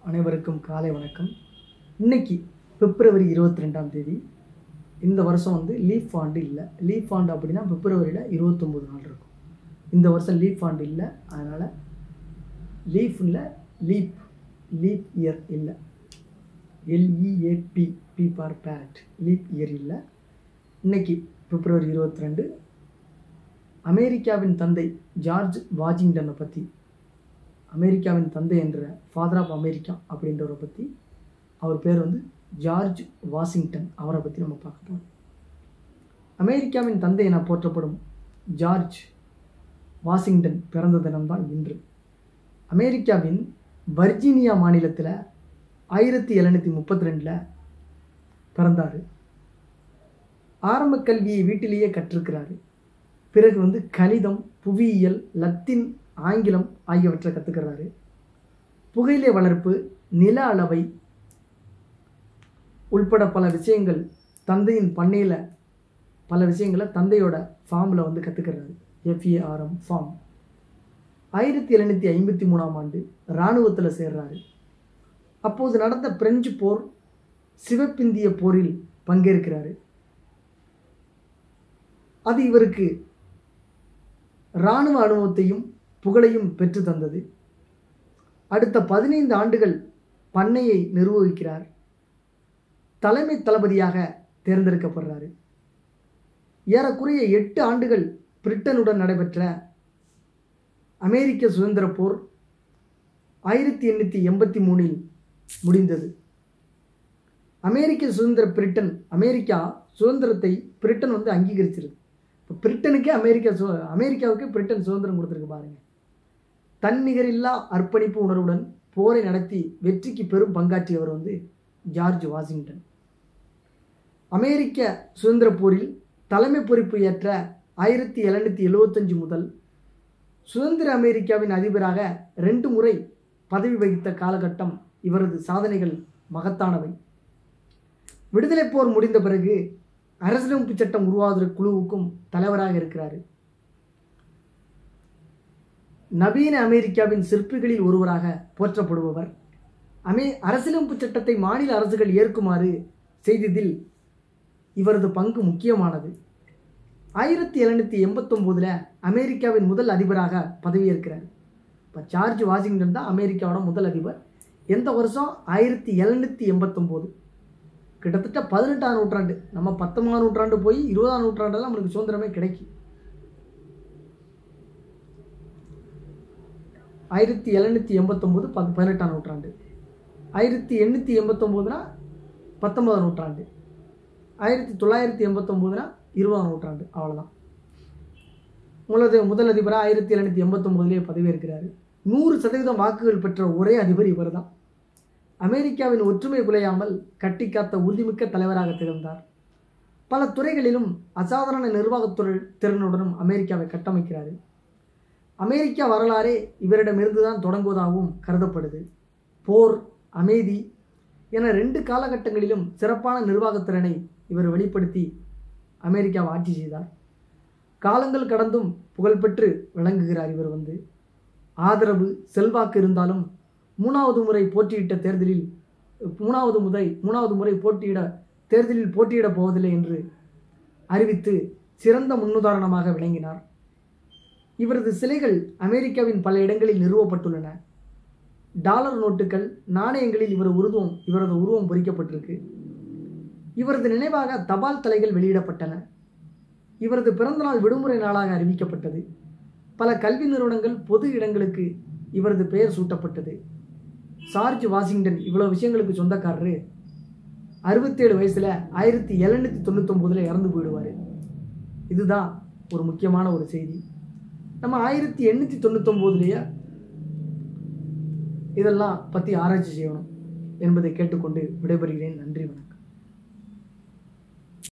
அனைவருக்கும் காலை வணக்கம் இன்னைக்கு பிப்ரவரி இருபத்தி ரெண்டாம் தேதி இந்த வருஷம் வந்து லீஃப் ஆண்டு இல்லை லீஃப் ஆண்டு அப்படின்னா பிப்ரவரியில் இருபத்தொம்போது நாள் இருக்கும் இந்த வருஷம் லீஃப் ஆண்டு இல்லை அதனால் லீஃப் இல்லை லீப் லீப் இயர் இல்லை L E A P P for pad leap year இல்லை இன்னைக்கு பிப்ரவரி இருபத்தி ரெண்டு அமெரிக்காவின் தந்தை ஜார்ஜ் வாஷிங்டனை பற்றி அமெரிக்காவின் தந்தை என்ற ஃபாதர் ஆஃப் அமெரிக்கா அப்படின்றவரை பற்றி அவர் பேர் வந்து ஜார்ஜ் வாஷிங்டன் அவரை பற்றி நம்ம பார்க்க போகிறோம் அமெரிக்காவின் தந்தை என போற்றப்படும் ஜார்ஜ் வாஷிங்டன் பிறந்த தினம்தான் இன்று அமெரிக்காவின் வர்ஜீனியா மாநிலத்தில் ஆயிரத்தி எழுநூற்றி முப்பத்தி ரெண்டில் பிறந்தார் ஆரம்ப கல்வியை வீட்டிலேயே கற்றிருக்கிறாரு பிறகு வந்து கணிதம் புவியியல் லத்தீன் ஆங்கிலம் ஆகியவற்றை கற்றுக்கிறாரு புகையிலை வளர்ப்பு நில அளவை உள்பட பல விஷயங்கள் தந்தையின் பண்ணையில் பல விஷயங்களை தந்தையோட ஃபார்மில் வந்து கற்றுக்கிறாரு எஃப்ஏஆர்எம் ஃபார்ம் ஆயிரத்தி எழுநூற்றி ஐம்பத்தி மூணாம் ஆண்டு இராணுவத்தில் சேர்றாரு அப்போது நடந்த பிரெஞ்சு போர் சிவப்பிந்திய போரில் பங்கேற்கிறாரு அது இவருக்கு இராணுவ அனுபவத்தையும் புகழையும் பெற்று தந்தது அடுத்த பதினைந்து ஆண்டுகள் பண்ணையை நிர்வகிக்கிறார் தலைமை தளபதியாக தேர்ந்தெடுக்கப்படுறாரு ஏறக்குறைய எட்டு ஆண்டுகள் பிரிட்டனுடன் நடைபெற்ற அமெரிக்க சுதந்திர போர் ஆயிரத்தி எண்ணூற்றி எண்பத்தி மூணில் முடிந்தது அமெரிக்க சுதந்திர பிரிட்டன் அமெரிக்கா சுதந்திரத்தை பிரிட்டன் வந்து அங்கீகரிச்சிருக்கு இப்போ பிரிட்டனுக்கே அமெரிக்கா சு அமெரிக்காவுக்கு பிரிட்டன் சுதந்திரம் கொடுத்துருக்கு பாருங்க தன்னிகரில்லா அர்ப்பணிப்பு உணர்வுடன் போரை நடத்தி வெற்றிக்கு பெரும் பங்காற்றியவர் வந்து ஜார்ஜ் வாஷிங்டன் அமெரிக்க சுதந்திர போரில் தலைமை பொறுப்பு ஏற்ற ஆயிரத்தி எழுநூற்றி எழுவத்தஞ்சு முதல் சுதந்திர அமெரிக்காவின் அதிபராக ரெண்டு முறை பதவி வகித்த காலகட்டம் இவரது சாதனைகள் மகத்தானவை விடுதலை போர் முடிந்த பிறகு அரசியலமைப்பு சட்டம் உருவாவதற்கு குழுவுக்கும் தலைவராக இருக்கிறார் நவீன அமெரிக்காவின் சிற்பிகளில் ஒருவராக போற்றப்படுபவர் அமே அரசியலமைப்பு சட்டத்தை மாநில அரசுகள் ஏற்குமாறு செய்ததில் இவரது பங்கு முக்கியமானது ஆயிரத்தி எழுநூற்றி எண்பத்தொம்போதில் அமெரிக்காவின் முதல் அதிபராக பதவியேற்கிறார் இப்போ ஜார்ஜ் வாஷிங்டன் தான் அமெரிக்காவோட முதல் அதிபர் எந்த வருஷம் ஆயிரத்தி எழுநூற்றி எண்பத்தொம்போது கிட்டத்தட்ட பதினெட்டாம் நூற்றாண்டு நம்ம பத்தொன்பதாம் நூற்றாண்டு போய் இருபதாம் நூற்றாண்டு தான் நம்மளுக்கு சுதந்திரமே கிடைக்கும் ஆயிரத்தி எழுநூற்றி எண்பத்தொம்போது பத் பதினெட்டாம் நூற்றாண்டு ஆயிரத்தி எண்ணூற்றி எண்பத்தொம்போதுனா பத்தொன்பதாம் நூற்றாண்டு ஆயிரத்தி தொள்ளாயிரத்தி எண்பத்தொம்போதுனா இருபதாம் நூற்றாண்டு அவ்வளோதான் முதல் முதல் அதிபராக ஆயிரத்தி எழுநூற்றி எண்பத்தொம்போதுலேயே பதவியேற்கிறார் நூறு சதவீதம் வாக்குகள் பெற்ற ஒரே அதிபர் இவர் தான் அமெரிக்காவின் ஒற்றுமை குலையாமல் கட்டி காத்த உறுதிமிக்க தலைவராக திகழ்ந்தார் பல துறைகளிலும் அசாதாரண நிர்வாகத்துறை திறனுடனும் அமெரிக்காவை கட்டமைக்கிறார் அமெரிக்கா வரலாறே இவரிடமிருந்து தான் தொடங்குவதாகவும் கருதப்படுது போர் அமைதி என ரெண்டு காலகட்டங்களிலும் சிறப்பான நிர்வாகத்திறனை இவர் வெளிப்படுத்தி அமெரிக்காவை ஆட்சி செய்தார் காலங்கள் கடந்தும் புகழ்பெற்று விளங்குகிறார் இவர் வந்து ஆதரவு செல்வாக்கு இருந்தாலும் மூணாவது முறை போட்டியிட்ட தேர்தலில் மூணாவது முறை மூணாவது முறை போட்டியிட தேர்தலில் போட்டியிடப் போவதில்லை என்று அறிவித்து சிறந்த முன்னுதாரணமாக விளங்கினார் இவரது சிலைகள் அமெரிக்காவின் பல இடங்களில் நிறுவப்பட்டுள்ளன டாலர் நோட்டுகள் நாணயங்களில் இவர் உருவம் இவரது உருவம் பொறிக்கப்பட்டிருக்கு இவரது நினைவாக தபால் தலைகள் வெளியிடப்பட்டன இவரது பிறந்தநாள் விடுமுறை நாளாக அறிவிக்கப்பட்டது பல கல்வி நிறுவனங்கள் பொது இடங்களுக்கு இவரது பெயர் சூட்டப்பட்டது சார்ஜ் வாஷிங்டன் இவ்வளோ விஷயங்களுக்கு சொந்தக்காரரு அறுபத்தேழு வயசில் ஆயிரத்தி எழுநூற்றி தொண்ணூத்தொம்போதில் இறந்து போயிடுவார் இதுதான் ஒரு முக்கியமான ஒரு செய்தி நம்ம ஆயிரத்தி எண்ணூற்றி தொண்ணூத்தொம்போதுலேயே இதெல்லாம் பற்றி ஆராய்ச்சி செய்யணும் என்பதை கேட்டுக்கொண்டு விடைபெறுகிறேன் நன்றி வணக்கம்